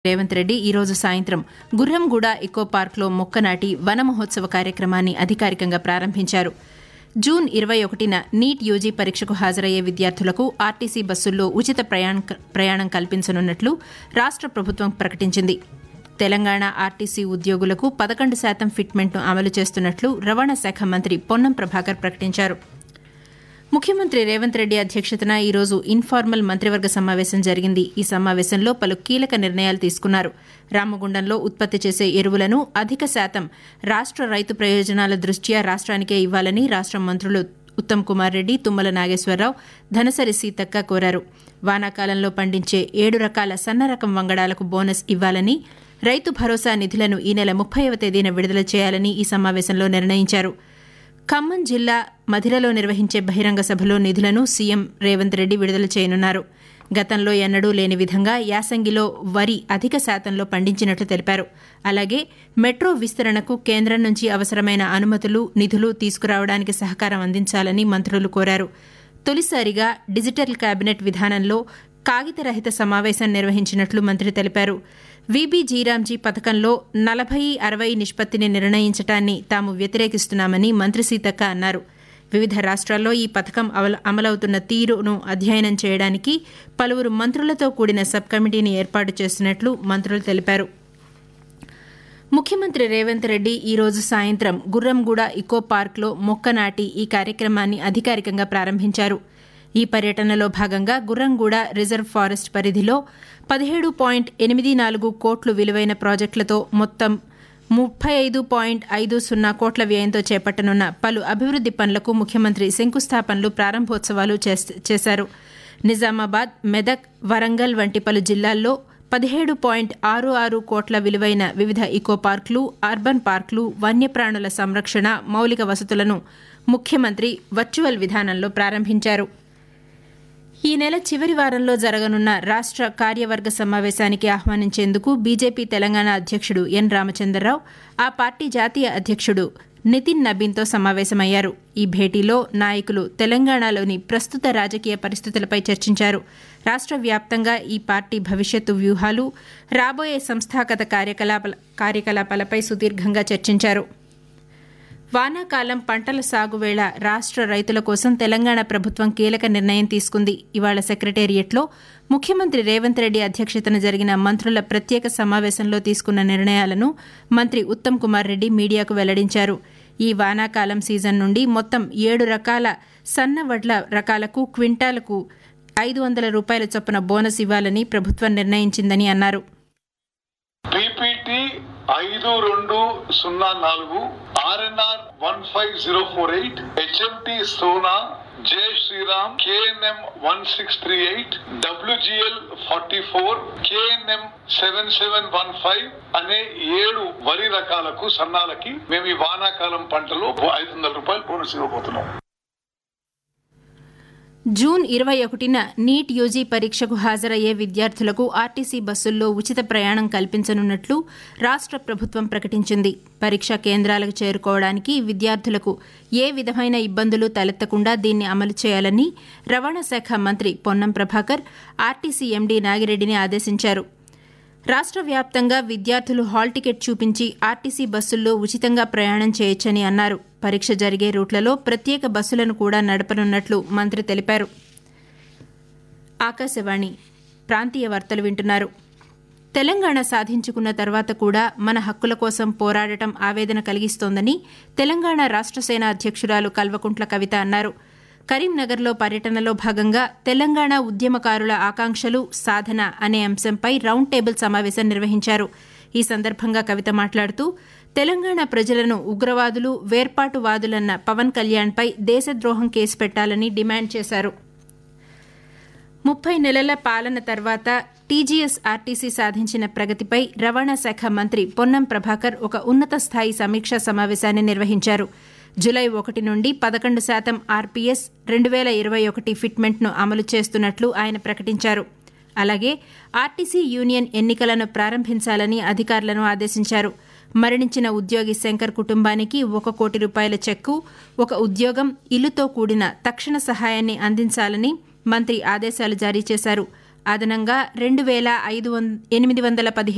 రేవంత్ రెడ్డి ఈరోజు సాయంత్రం గుర్రంగూడ ఎకో పార్క్లో మొక్క నాటి వన మహోత్సవ కార్యక్రమాన్ని అధికారికంగా ప్రారంభించారు జూన్ ఇరవై ఒకటిన నీట్ యూజీ పరీక్షకు హాజరయ్యే విద్యార్థులకు ఆర్టీసీ బస్సుల్లో ఉచిత ప్రయాణ ప్రయాణం కల్పించనున్నట్లు రాష్ట ప్రభుత్వం ప్రకటించింది తెలంగాణ ఆర్టీసీ ఉద్యోగులకు పదకొండు శాతం ఫిట్మెంట్ను అమలు చేస్తున్నట్లు రవాణా శాఖ మంత్రి పొన్నం ప్రభాకర్ ప్రకటించారు ముఖ్యమంత్రి రేవంత్ రెడ్డి అధ్యక్షతన ఈరోజు ఇన్ఫార్మల్ మంత్రివర్గ సమావేశం జరిగింది ఈ సమావేశంలో పలు కీలక నిర్ణయాలు తీసుకున్నారు రామగుండంలో ఉత్పత్తి చేసే ఎరువులను అధిక శాతం రాష్ట రైతు ప్రయోజనాల దృష్ట్యా రాష్ట్రానికే ఇవ్వాలని రాష్ట మంత్రులు ఉత్తమ్ కుమార్ రెడ్డి తుమ్మల నాగేశ్వరరావు ధనసరి సీతక్క కోరారు వానాకాలంలో పండించే ఏడు రకాల సన్న రకం వంగడాలకు బోనస్ ఇవ్వాలని రైతు భరోసా నిధులను ఈ నెల ముప్పైవ తేదీన విడుదల చేయాలని ఈ సమావేశంలో నిర్ణయించారు ఖమ్మం జిల్లా మధిరలో నిర్వహించే బహిరంగ సభలో నిధులను సీఎం రేవంత్ రెడ్డి విడుదల చేయనున్నారు గతంలో ఎన్నడూ లేని విధంగా యాసంగిలో వరి అధిక శాతంలో పండించినట్లు తెలిపారు అలాగే మెట్రో విస్తరణకు కేంద్రం నుంచి అవసరమైన అనుమతులు నిధులు తీసుకురావడానికి సహకారం అందించాలని మంత్రులు కోరారు తొలిసారిగా డిజిటల్ కేబినెట్ విధానంలో కాగితరహిత సమావేశం నిర్వహించినట్లు మంత్రి తెలిపారు వీబీ జీరాంజీ పథకంలో నలభై అరవై నిష్పత్తిని నిర్ణయించడాన్ని తాము వ్యతిరేకిస్తున్నామని మంత్రి సీతక్క అన్నారు వివిధ రాష్ట్రాల్లో ఈ పథకం అమలవుతున్న తీరును అధ్యయనం చేయడానికి పలువురు మంత్రులతో కూడిన సబ్ కమిటీని ఏర్పాటు చేస్తున్నట్లు మంత్రులు తెలిపారు ముఖ్యమంత్రి రేవంత్ రెడ్డి ఈరోజు సాయంత్రం గుర్రంగూడ ఇకో పార్క్లో మొక్క నాటి ఈ కార్యక్రమాన్ని అధికారికంగా ప్రారంభించారు ఈ పర్యటనలో భాగంగా గుర్రంగూడ రిజర్వ్ ఫారెస్ట్ పరిధిలో పదిహేడు పాయింట్ ఎనిమిది నాలుగు కోట్లు విలువైన ప్రాజెక్టులతో మొత్తం ముప్పై ఐదు పాయింట్ ఐదు సున్నా కోట్ల వ్యయంతో చేపట్టనున్న పలు అభివృద్ది పనులకు ముఖ్యమంత్రి శంకుస్థాపనలు ప్రారంభోత్సవాలు చేశారు నిజామాబాద్ మెదక్ వరంగల్ వంటి పలు జిల్లాల్లో పదిహేడు పాయింట్ ఆరు ఆరు కోట్ల విలువైన వివిధ ఇకో పార్కులు అర్బన్ పార్కులు వన్యప్రాణుల సంరక్షణ మౌలిక వసతులను ముఖ్యమంత్రి వర్చువల్ విధానంలో ప్రారంభించారు ఈ నెల చివరి వారంలో జరగనున్న రాష్ట కార్యవర్గ సమావేశానికి ఆహ్వానించేందుకు బీజేపీ తెలంగాణ అధ్యక్షుడు ఎన్ రామచంద్రరావు ఆ పార్టీ జాతీయ అధ్యక్షుడు నితిన్ నబీన్తో సమావేశమయ్యారు ఈ భేటీలో నాయకులు తెలంగాణలోని ప్రస్తుత రాజకీయ పరిస్థితులపై చర్చించారు రాష్ట్ర వ్యాప్తంగా ఈ పార్టీ భవిష్యత్తు వ్యూహాలు రాబోయే సంస్థాగత కార్యకలాపాలపై సుదీర్ఘంగా చర్చించారు వానాకాలం పంటల సాగు వేళ రాష్ట్ర రైతుల కోసం తెలంగాణ ప్రభుత్వం కీలక నిర్ణయం తీసుకుంది ఇవాళ సెక్రటేరియట్లో ముఖ్యమంత్రి రేవంత్ రెడ్డి అధ్యక్షతన జరిగిన మంత్రుల ప్రత్యేక సమావేశంలో తీసుకున్న నిర్ణయాలను మంత్రి ఉత్తమ్ కుమార్ రెడ్డి మీడియాకు వెల్లడించారు ఈ వానాకాలం సీజన్ నుండి మొత్తం ఏడు రకాల సన్న వడ్ల రకాలకు క్వింటాలకు ఐదు వందల రూపాయల చొప్పున బోనస్ ఇవ్వాలని ప్రభుత్వం నిర్ణయించిందని అన్నారు పీపీటీ ఐదు రెండు సున్నా నాలుగు RNR one five zero four eight HMT Sona Jai Sriram KNM one six three eight WGL forty four KNM seven seven one five అనే ఏడు వరి రకాలకు సన్నాలకి మేము ఈ వానాకాలం పంటలో ఐదు వందల రూపాయలు బోనస్ ఇవ్వబోతున్నాం జూన్ ఇరవై ఒకటిన నీట్ యూజీ పరీక్షకు హాజరయ్యే విద్యార్థులకు ఆర్టీసీ బస్సుల్లో ఉచిత ప్రయాణం కల్పించనున్నట్లు రాష్ట ప్రభుత్వం ప్రకటించింది పరీక్షా కేంద్రాలకు చేరుకోవడానికి విద్యార్థులకు ఏ విధమైన ఇబ్బందులు తలెత్తకుండా దీన్ని అమలు చేయాలని రవాణా శాఖ మంత్రి పొన్నం ప్రభాకర్ ఆర్టీసీ ఎండీ నాగిరెడ్డిని ఆదేశించారు రాష్ట్ర వ్యాప్తంగా విద్యార్థులు హాల్ టికెట్ చూపించి ఆర్టీసీ బస్సుల్లో ఉచితంగా ప్రయాణం చేయొచ్చని అన్నారు పరీక్ష జరిగే రూట్లలో ప్రత్యేక బస్సులను కూడా నడపనున్నట్లు మంత్రి తెలిపారు ఆకాశవాణి ప్రాంతీయ వార్తలు వింటున్నారు తెలంగాణ సాధించుకున్న తర్వాత కూడా మన హక్కుల కోసం పోరాడటం ఆవేదన కలిగిస్తోందని తెలంగాణ రాష్ట్ర సేన అధ్యక్షురాలు కల్వకుంట్ల కవిత అన్నారు కరీంనగర్లో పర్యటనలో భాగంగా తెలంగాణ ఉద్యమకారుల ఆకాంక్షలు సాధన అనే అంశంపై రౌండ్ టేబుల్ సమావేశం నిర్వహించారు ఈ సందర్భంగా కవిత మాట్లాడుతూ తెలంగాణ ప్రజలను ఉగ్రవాదులు వేర్పాటువాదులన్న పవన్ కళ్యాణ్పై దేశద్రోహం కేసు పెట్టాలని డిమాండ్ చేశారు ముప్పై నెలల పాలన తర్వాత టీజీఎస్ ఆర్టీసీ సాధించిన ప్రగతిపై రవాణా శాఖ మంత్రి పొన్నం ప్రభాకర్ ఒక ఉన్నత స్థాయి సమీక్షా సమావేశాన్ని నిర్వహించారు జులై ఒకటి నుండి పదకొండు శాతం ఆర్పీఎస్ రెండు వేల ఇరవై ఒకటి ఫిట్మెంట్ను అమలు చేస్తున్నట్లు ఆయన ప్రకటించారు అలాగే ఆర్టీసీ యూనియన్ ఎన్నికలను ప్రారంభించాలని అధికారులను ఆదేశించారు మరణించిన ఉద్యోగి శంకర్ కుటుంబానికి ఒక కోటి రూపాయల చెక్కు ఒక ఉద్యోగం ఇల్లుతో కూడిన తక్షణ సహాయాన్ని అందించాలని మంత్రి ఆదేశాలు జారీ చేశారు అదనంగా రెండు వేల ఐదు ఎనిమిది వందల పదిహేను